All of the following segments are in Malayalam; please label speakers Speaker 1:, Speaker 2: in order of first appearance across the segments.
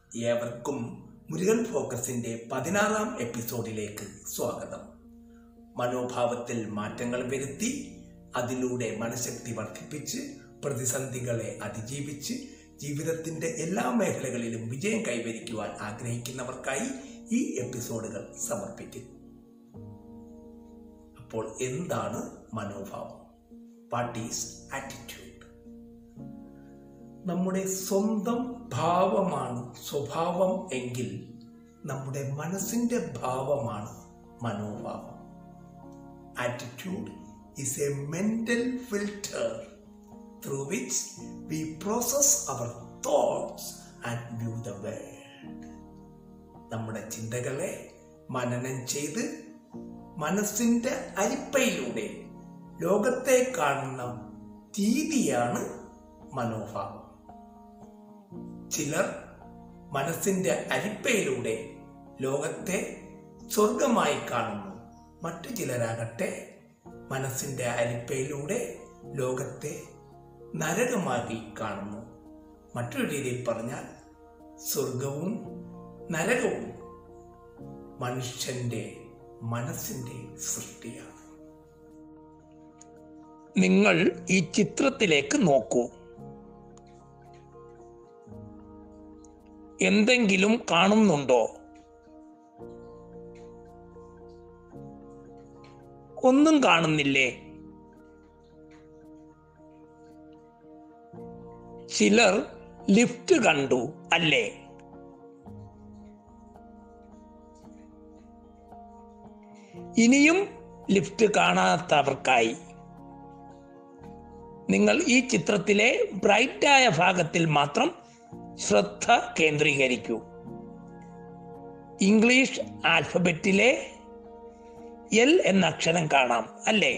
Speaker 1: ഏവർക്കും മുരുകൻ ഫോക്കസിന്റെ പതിനാറാം എപ്പിസോഡിലേക്ക് സ്വാഗതം മനോഭാവത്തിൽ മാറ്റങ്ങൾ വരുത്തി അതിലൂടെ മനഃശക്തി വർദ്ധിപ്പിച്ച് പ്രതിസന്ധികളെ അതിജീവിച്ച് ജീവിതത്തിന്റെ എല്ലാ മേഖലകളിലും വിജയം കൈവരിക്കുവാൻ ആഗ്രഹിക്കുന്നവർക്കായി ഈ എപ്പിസോഡുകൾ സമർപ്പിക്കുന്നു അപ്പോൾ എന്താണ് മനോഭാവം വാട്ട് ഈസ് ആറ്റിറ്റ്യൂഡ് നമ്മുടെ സ്വന്തം ഭാവമാണ് സ്വഭാവം എങ്കിൽ നമ്മുടെ മനസ്സിന്റെ ഭാവമാണ് മനോഭാവം attitude is a mental filter through which we process our thoughts and view the world. നമ്മുടെ ചിന്തകളെ മനനം ചെയ്ത് മനസ്സിന്റെ അരിപ്പയിലൂടെ ലോകത്തെ കാണുന്ന രീതിയാണ് മനോഭാവം ചിലർ മനസ്സിന്റെ അരിപ്പയിലൂടെ ലോകത്തെ സ്വർഗമായി കാണുന്നു മറ്റു ചിലരാകട്ടെ മനസ്സിന്റെ അരിപ്പയിലൂടെ ലോകത്തെ നരകമാക്കി കാണുന്നു മറ്റൊരു രീതിയിൽ പറഞ്ഞാൽ സ്വർഗവും നരകവും മനുഷ്യന്റെ മനസ്സിന്റെ സൃഷ്ടിയാണ്
Speaker 2: നിങ്ങൾ ഈ ചിത്രത്തിലേക്ക് നോക്കൂ എന്തെങ്കിലും കാണുന്നുണ്ടോ ഒന്നും കാണുന്നില്ലേ ചിലർ ലിഫ്റ്റ് കണ്ടു അല്ലേ ഇനിയും ലിഫ്റ്റ് കാണാത്തവർക്കായി നിങ്ങൾ ഈ ചിത്രത്തിലെ ബ്രൈറ്റായ ഭാഗത്തിൽ മാത്രം ശ്രദ്ധ കേന്ദ്രീകരിക്കൂ ഇംഗ്ലീഷ് ആൽഫബറ്റിലെ എൽ എന്ന അക്ഷരം കാണാം അല്ലേ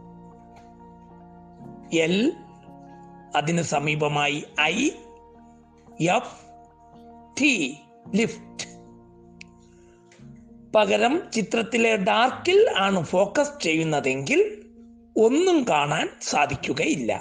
Speaker 2: എൽ അതിനു സമീപമായി ഐ എഫ് ടി ലിഫ്റ്റ് പകരം ചിത്രത്തിലെ ഡാർക്കിൽ ആണ് ഫോക്കസ് ചെയ്യുന്നതെങ്കിൽ ഒന്നും കാണാൻ സാധിക്കുകയില്ല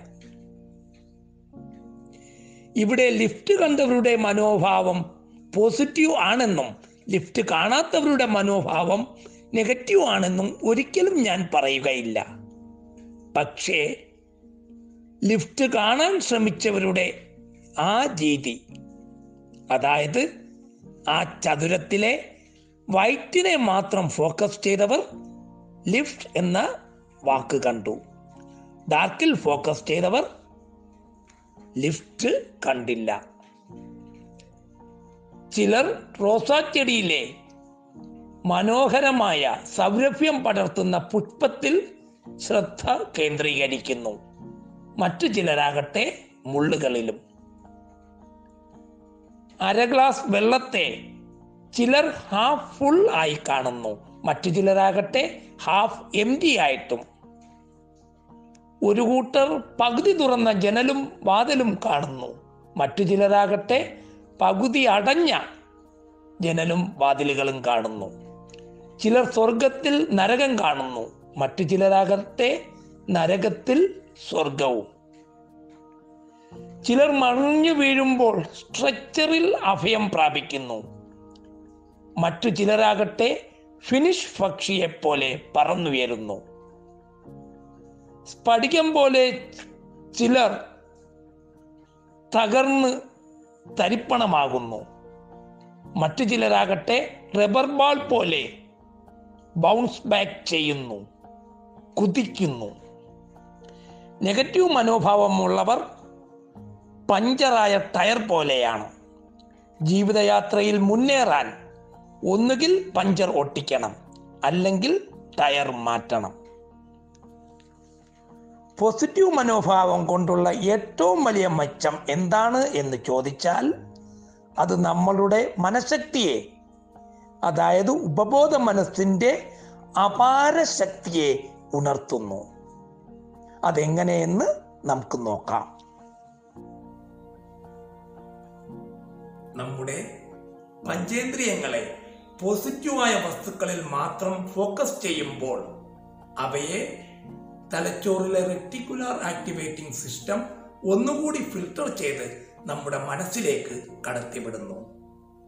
Speaker 2: ഇവിടെ ലിഫ്റ്റ് കണ്ടവരുടെ മനോഭാവം പോസിറ്റീവ് ആണെന്നും ലിഫ്റ്റ് കാണാത്തവരുടെ മനോഭാവം നെഗറ്റീവ് ആണെന്നും ഒരിക്കലും ഞാൻ പറയുകയില്ല പക്ഷേ ലിഫ്റ്റ് കാണാൻ ശ്രമിച്ചവരുടെ ആ രീതി അതായത് ആ ചതുരത്തിലെ വൈറ്റിനെ മാത്രം ഫോക്കസ് ചെയ്തവർ ലിഫ്റ്റ് എന്ന വാക്ക് കണ്ടു ഡാർക്കിൽ ഫോക്കസ് ചെയ്തവർ ലിഫ്റ്റ് കണ്ടില്ല ചിലർ റോസാച്ചെടിയിലെ മനോഹരമായ സൗരഭ്യം പടർത്തുന്ന പുഷ്പത്തിൽ ശ്രദ്ധ കേന്ദ്രീകരിക്കുന്നു മറ്റു ചിലരാകട്ടെ മുള്ളുകളിലും അര ഗ്ലാസ് വെള്ളത്തെ ചിലർ ഹാഫ് ഫുൾ ആയി കാണുന്നു മറ്റു ചിലരാകട്ടെ ഹാഫ് എം ആയിട്ടും ഒരു കൂട്ടർ പകുതി തുറന്ന ജനലും വാതിലും കാണുന്നു മറ്റു ചിലരാകട്ടെ പകുതി അടഞ്ഞ ജനലും വാതിലുകളും കാണുന്നു ചിലർ സ്വർഗത്തിൽ നരകം കാണുന്നു മറ്റു ചിലരാകട്ടെ നരകത്തിൽ സ്വർഗവും ചിലർ മറിഞ്ഞു വീഴുമ്പോൾ സ്ട്രെച്ചറിൽ അഭയം പ്രാപിക്കുന്നു മറ്റു ചിലരാകട്ടെ ഫിനിഷ് പക്ഷിയെ പോലെ പറന്നുയരുന്നു സ്ഫടികം പോലെ ചിലർ തകർന്ന് തരിപ്പണമാകുന്നു മറ്റു ചിലരാകട്ടെ റബ്ബർ ബാൾ പോലെ ബൗൺസ് ബാക്ക് ചെയ്യുന്നു കുതിക്കുന്നു നെഗറ്റീവ് മനോഭാവമുള്ളവർ പഞ്ചറായ ടയർ പോലെയാണ് ജീവിതയാത്രയിൽ മുന്നേറാൻ ഒന്നുകിൽ പഞ്ചർ ഒട്ടിക്കണം അല്ലെങ്കിൽ ടയർ മാറ്റണം പോസിറ്റീവ് മനോഭാവം കൊണ്ടുള്ള ഏറ്റവും വലിയ മെച്ചം എന്താണ് എന്ന് ചോദിച്ചാൽ അത് നമ്മളുടെ മനഃശക്തിയെ അതായത് ഉപബോധ മനസ്സിന്റെ അപാര ശക്തിയെ ഉണർത്തുന്നു അതെങ്ങനെയെന്ന് നമുക്ക് നോക്കാം
Speaker 1: നമ്മുടെ പഞ്ചേന്ദ്രിയങ്ങളെ പോസിറ്റീവായ വസ്തുക്കളിൽ മാത്രം ഫോക്കസ് ചെയ്യുമ്പോൾ അവയെ തലച്ചോറിലെ റെറ്റിക്കുലാർ ആക്ടിവേറ്റിംഗ് സിസ്റ്റം ഒന്നുകൂടി ഫിൽട്ടർ ചെയ്ത് നമ്മുടെ മനസ്സിലേക്ക് കടത്തിവിടുന്നു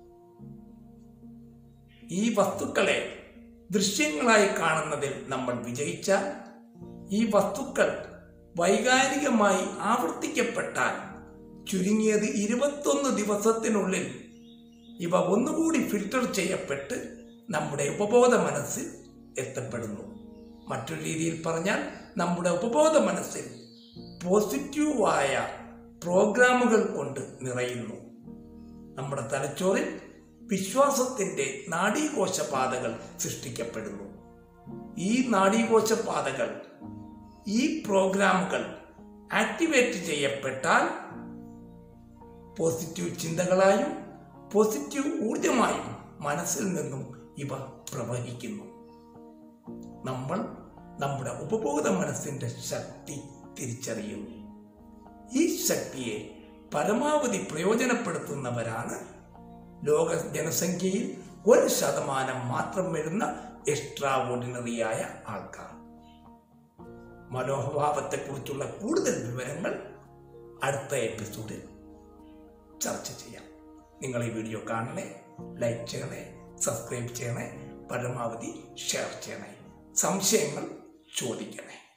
Speaker 1: ഈ വസ്തുക്കളെ ദൃശ്യങ്ങളായി കാണുന്നതിൽ നമ്മൾ വിജയിച്ചാൽ ഈ വസ്തുക്കൾ വൈകാരികമായി ആവർത്തിക്കപ്പെട്ടാൽ ചുരുങ്ങിയത് ഇരുപത്തൊന്ന് ദിവസത്തിനുള്ളിൽ ഇവ ഒന്നുകൂടി ഫിൽട്ടർ ചെയ്യപ്പെട്ട് നമ്മുടെ ഉപബോധ മനസ്സിൽ എത്തപ്പെടുന്നു മറ്റൊരു രീതിയിൽ പറഞ്ഞാൽ നമ്മുടെ ഉപബോധ മനസ്സിൽ പോസിറ്റീവായ പ്രോഗ്രാമുകൾ കൊണ്ട് നിറയുന്നു നമ്മുടെ തലച്ചോറിൽ വിശ്വാസത്തിന്റെ നാഡീകോശപാതകൾ സൃഷ്ടിക്കപ്പെടുന്നു ഈ നാഡീകോശപാതകൾ ഈ പ്രോഗ്രാമുകൾ ആക്ടിവേറ്റ് ചെയ്യപ്പെട്ടാൽ പോസിറ്റീവ് ചിന്തകളായും പോസിറ്റീവ് ഊർജമായും മനസ്സിൽ നിന്നും ഇവ പ്രവഹിക്കുന്നു നമ്മൾ നമ്മുടെ ഉപബോധ മനസ്സിന്റെ ശക്തി തിരിച്ചറിയുന്നു ഈ ശക്തിയെ പരമാവധി പ്രയോജനപ്പെടുത്തുന്നവരാണ് ലോക ജനസംഖ്യയിൽ ഒരു ശതമാനം മാത്രം വരുന്ന എക്സ്ട്രാ ഓർഡിനറിയായ ആൾക്കാർ മനോഭാവത്തെക്കുറിച്ചുള്ള കൂടുതൽ വിവരങ്ങൾ അടുത്ത എപ്പിസോഡിൽ ചർച്ച ചെയ്യാം നിങ്ങൾ ഈ വീഡിയോ കാണണേ ലൈക്ക് ചെയ്യണേ സബ്സ്ക്രൈബ് ചെയ്യണേ പരമാവധി ഷെയർ ചെയ്യണേ സംശയങ്ങൾ ചോദിക്കണേ